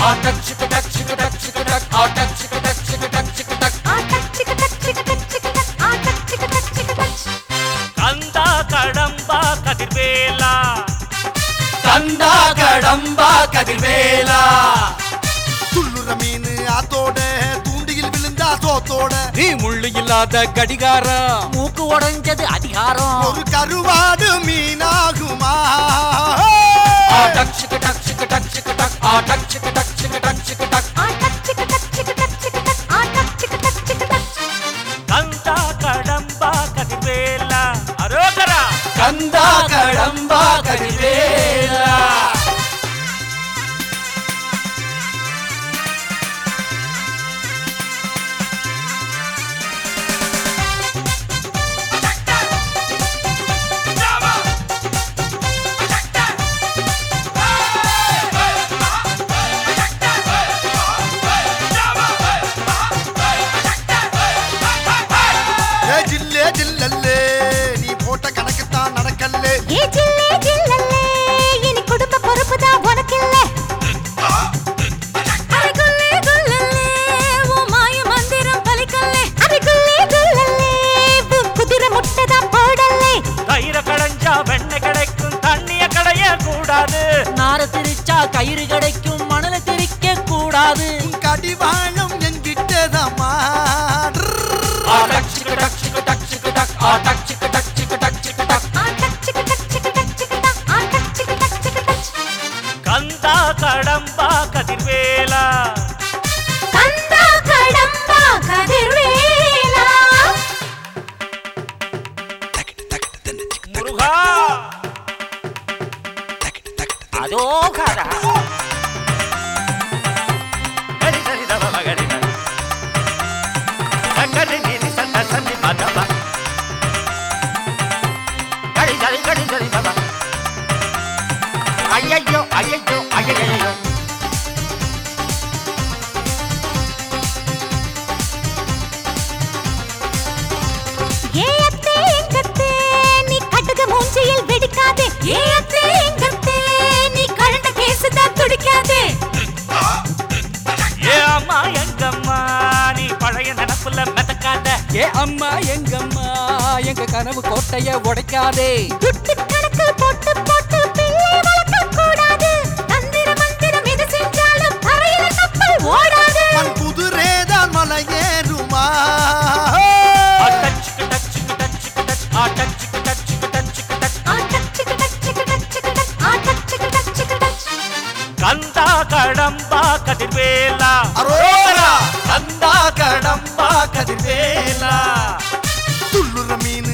ஆட்டக் சிக்கு டக் சிக்கு டக் சிக்கு டக் ஆட்டக் சிக்கு டக் சிக்கு டக் சிக்கு டக் ஆட்டக் சிக்கு டக் சிக்கு டக் சிக்கு டக் ஆட்டக் சிக்கு டக் சிக்கு டக் கந்தா கடம்பா கதிர்வேலா கந்தா கடம்பா கதிர்வேலா துள்ளுற மீன் ஆத்தோட தூண்டியில் விழுந்தா சோத்தோட நீ முள்ளு இல்லாத கடிகாரம் மூக்கு உடைஞ்சது அதிகாரம் ஒரு கருவாடு மீனாகுமா ஆட்டக் சிக்கு டக் சிக்கு டக் சிக்கு டக் ஆட்டக் சிக்கு டக் சிக்கு டக் சிக்கு டக் ஆட்டக் சிக்கு டக் சிக்கு டக் சிக்கு டக் ஆட்டக் சிக்கு டக் சிக்கு டக் கந்தா கடம்பா கதிர்வேலா அரோகரா கந்தா கடம்பா கதிர்வேலா ஏ ஜில்லே ஜில்லல்லே நீ போட்ட கணக்குத்தான் நடக்கல்லே ஏ ஜில்லே ஜில்லல்லே இனி குடும்ப பொறுப்பு தான் உனக்கு இல்ல அரை குல்லே குல்லல்லே உன் மாய மந்திரம் பலிக்கல்லே அரை குல்லே குல்லல்லே உன் குதிரை முட்டை தான் போடல்லே கயிற கடைஞ்சா வெண்ணெய் கிடைக்கும் தண்ணிய கடைய கூடாது நார திரிச்சா கயிறு கிடைக்கும் மணல திரிக்க கூடாது உன் கடிவாளம் என்கிட்டதம்மா ஆட்டக் சிக்கு டக் சிக்கு டக் சிக்கு டக் ஆட்டக் சிக்கு டக் சிக்கு டக் சிக்கு டக் ஆட்டக் சிக்கு டக் சிக்கு டக் சிக்கு டக் ஆட்டக் சிக்கு டக் சிக்கு டக் கந்தா கடம்பா கதிர்வேலா கந்தா கடம்பா கதிர்வேலா முருகா அதோ கதா கரி சரி தவ மகரி ந. சங்கரி நீதி சந்த சந்தி மதம. கரி சரி கரி சரி தவ. ஐயையோ ஐயையோ ஐயையோ ஏ அத்தே எங்கத்தே நீ கட்டுக மூஞ்சியில் வெடிக்காதே ஏ அத்தே எங்கத்தே நீ கழண்ட கேசுதான் துடிக்காதே ஏ அம்மா எங்கம்மா நீ பழைய நினப்புல மிதக்காத ஏ அம்மா எங்கம்மா எங்க கனவு கோட்டைய உடைக்காதே துட்டு கணக்கு போட்டு போட்டு பிள்ளை வளர்க்க கூடாது தந்திர மந்திரம் எது செஞ்சாலும் தரையில கப்பல் ஓடாது மண் குதிரேதான் மலை ஏறுமா அட்டச்சுக்கு டச்சுக்கு டச்சுக்கு டச் அட்டச்சுக்கு டச்சுக்கு டச்சுக்கு டச் ஆட்டக் சிக்கு டக் சிக்கு டக் சிக்கு டக் ஆட்டக் சிக்கு டக் சிக்கு டக் கந்தா கடம்பா கதிர்வேலா அரோகரா கந்தா கடம்பா கதிர்வேலா துள்ளுற மீன்